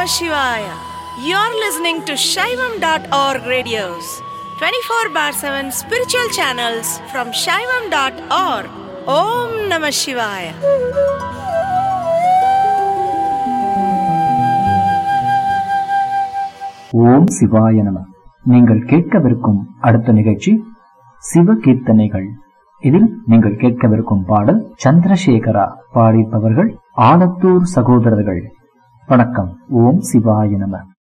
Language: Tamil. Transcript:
Shivaya. You're listening to Shaivam.org radios, 24 bar 7 spiritual channels from Shaivam.org. Om Namah Shivaya. ஓம் சிவாய நம நீங்கள் கேட்கவிருக்கும் அடுத்த நிகழ்ச்சி சிவ கீர்த்தனைகள் இதில் நீங்கள் கேட்கவிருக்கும் பாடல் சந்திரசேகரா பாடிப்பவர்கள் ஆலத்தூர் சகோதரர்கள் வணக்கம் ஓம் சிவாய நம